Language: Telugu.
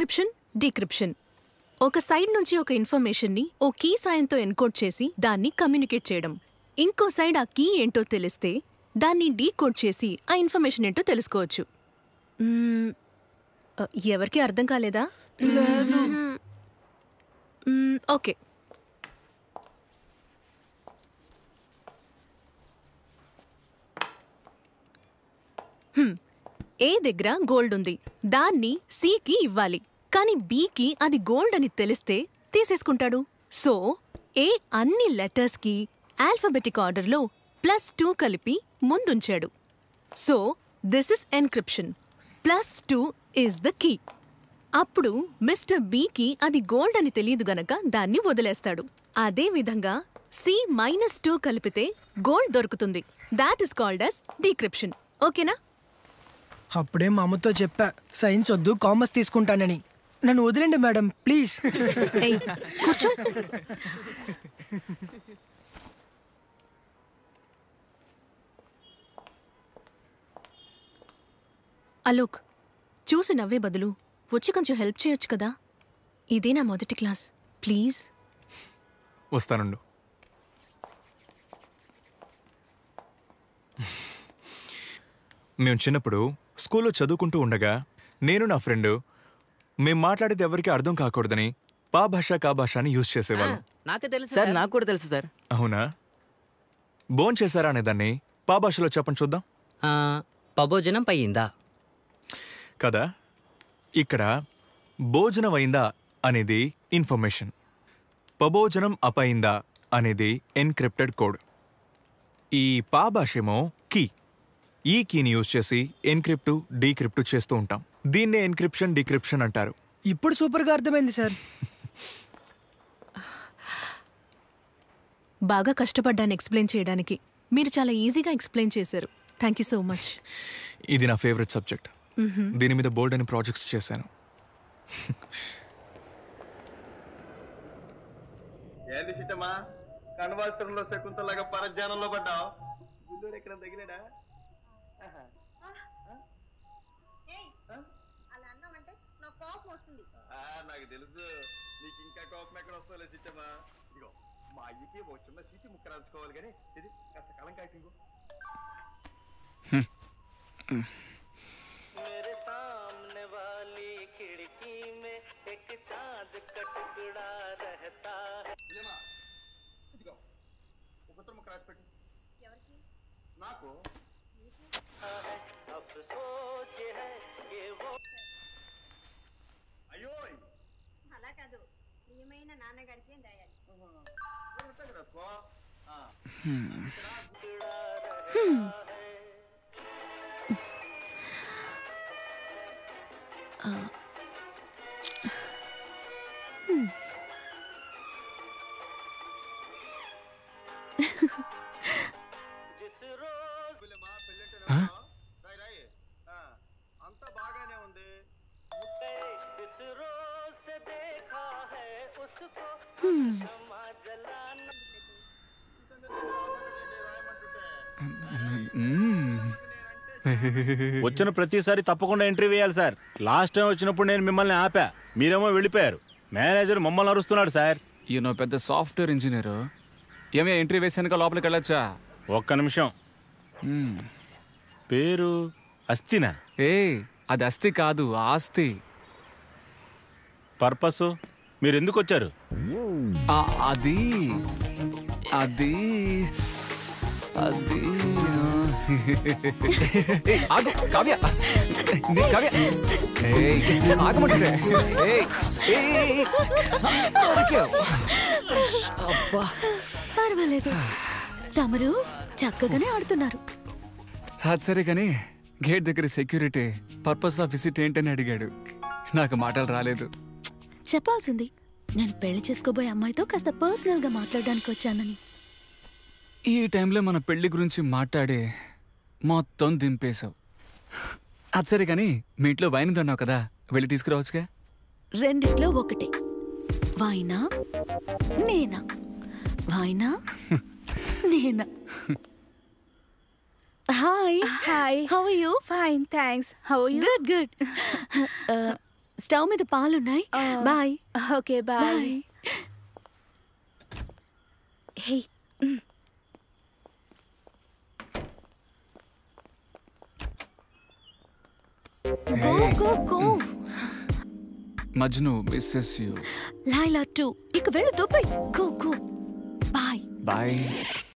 ఎన్క్రిప్షన్ డీక్రిప్షన్ ఒక సైడ్ నుంచి ఒక ఇన్ఫర్మేషన్ని ఓ కీ సాయంతో ఎన్కోడ్ చేసి దాన్ని కమ్యూనికేట్ చేయడం ఇంకో సైడ్ ఆ కీ ఏంటో తెలిస్తే దాన్ని డీకోడ్ చేసి ఆ ఇన్ఫర్మేషన్ ఏంటో తెలుసుకోవచ్చు మ్మ్, ఆ, ఎవరికీ అర్థం కాలేదా లేదు మ్మ్, ఓకే హ్మ్, ఏ దగ్గర గోల్డ్ ఉంది దాన్ని సికి ఇవ్వాలి కానీ బికి అది గోల్డ్ అని తెలిస్తే తీసేసుకుంటాడు సో ఏ అన్ని లెటర్స్కి ఆల్ఫబెటిక్ ఆర్డర్లో ప్లస్ టూ కలిపి ముందుంచాడు so this is encryption plus two is the key అప్పుడు మిస్టర్ బికి అది గోల్డ్ అని తెలియదు గనక దాన్ని వదిలేస్తాడు అదే విధంగా సి మైనస్ టూ కలిపితే గోల్డ్ దొరుకుతుంది that is called as decryption ఓకేనా అప్పుడే మా అమ్మతో చెప్పా సైన్స్ వద్దు కామర్స్ తీసుకుంటానని నన్ను వదిలేండి మేడం ప్లీజ్ ఏయ్ కూర్చో అలోక్ చూసి నవ్వే బదులు వచ్చి కొంచెం హెల్ప్ చేయొచ్చు కదా ఇదే నా మొదటి క్లాస్ ప్లీజ్ వస్తానుండు మేము చిన్నప్పుడు స్కూల్లో చదువుకుంటూ ఉండగా నేను నా ఫ్రెండ్ మేం మాట్లాడేది ఎవరికి అర్థం కాకూడదని పా భాష కా భాష అని యూజ్ చేసేవాళ్ళం నాకే తెలుసు సార్ నాకు కూడా తెలుసు సార్ అవునా బోన్ చేశారా అనే దాన్ని పా భాషలో చెప్పండి చూద్దాం ఆ, పభోజనం పయ్యిందా కదా ఇక్కడ భోజనం అయిందా అనేది ఇన్ఫర్మేషన్ పభోజనం అపయిందా అనేది ఎన్క్రిప్టెడ్ కోడ్ ఈ పా భాషేమో కీ ఈ కీని యూజ్ చేసి ఎన్క్రిప్ట్ డీక్రిప్ట్ చేస్తూ ఉంటాం దీన్నే ఎన్క్రిప్షన్ డీక్రిప్షన్ అంటారు ఇప్పుడు సూపర్గా అర్థమైంది సార్ బాగా కష్టపడ్డాను ఎక్స్ప్లెయిన్ చేయడానికి మీరు చాలా ఈజీగా ఎక్స్ప్లెయిన్ చేశారు థ్యాంక్ యూ సో మచ్ ఇది నా ఫేవరెట్ సబ్జెక్ట్ దీని మీద బోల్డ్ అని ప్రాజెక్ట్స్ చేశాను ఏంది సీతమ్మా కణవాస్త్రంలో శకుంతలాగా పరధ్యానంలో పడ్డావు గుండూరు ఎక్కడ తగిలాడా అలా అన్నావంటే నాకు కోపం వస్తుంది ఆ, నాకు తెలుసు నీకు ఇంకా కోపం ఎక్కడ వస్తుందో సీతమ్మా ఇదిగో మా అయ్యకి ఒక చిన్న సీటి ముక్క రాసుకోవాలి కానీ ఇది కాస్త కలం కాకింగు ఇదేమా? ఇదిగో ఒక ఉత్తరం ముక్క రాసి పెట్టు నాకు అయ్యో అలా కాదు ప్రియమైన నాన్నగారికి దయాలి రాసుకో ఆ. పిల్లమా, పెళ్ళంటే రావా? రాయ్, రాయ్. ఆ, అంతా బాగానే ఉంది వచ్చిన ప్రతిసారి తప్పకుండా ఎంట్రీ వేయాలి సార్ లాస్ట్ టైం వచ్చినప్పుడు నేను మిమ్మల్ని ఆపా మీరేమో వెళ్ళిపోయారు మేనేజర్ మమ్మల్ని అరుస్తున్నాడు సార్ ఈయన పెద్ద సాఫ్ట్వేర్ ఇంజనీర్ ఏమే ఎంట్రీ వేసానుక లోపలికి వెళ్ళొచ్చా ఒక్క నిమిషం పేరు అస్థినా ఏ అది అస్థి కాదు ఆస్తి పర్పస్ మీరు ఎందుకు వచ్చారు ఆ, అది అది అది ఆ. ఏయ్, ఆగు, కావ్య నీ కావ్య ఏయ్, ఆగమంటుంటే. ఏయ్, ఏయ్, ఏయ్, ఏయ్. దొరికావు. అబ్బా పర్వాలేదు తమరు చక్కగానే ఆడుతున్నారు అది సరే కానీ గేట్ దగ్గర సెక్యూరిటీ పర్పస్ ఆఫ్ విజిట్ ఏంటని అడిగాడు నాకు మాటలు రాలేదు చెప్పాల్సింది నేను పెళ్లి చేసుకోబోయే అమ్మాయితో కాస్త పర్సనల్ గా మాట్లాడడానికి వచ్చానని ఈ టైంలో మన పెళ్లి గురించి మాట్లాడే మొత్తం దింపేశావు అది సరే కానీ మీ ఇంట్లో వైన్ దన్నావు కదా వెళ్ళి తీసుకురావచ్చుగా రెండిట్లో ఒకటే వాయినా నేనా వాయినా నేనా hi hi how you fine thanks how you good good stove మీద పాలున్నాయి bye okay bye hey go go go Majnu misses you Laila too ఇక వెళ్ళు Dubai go go bye bye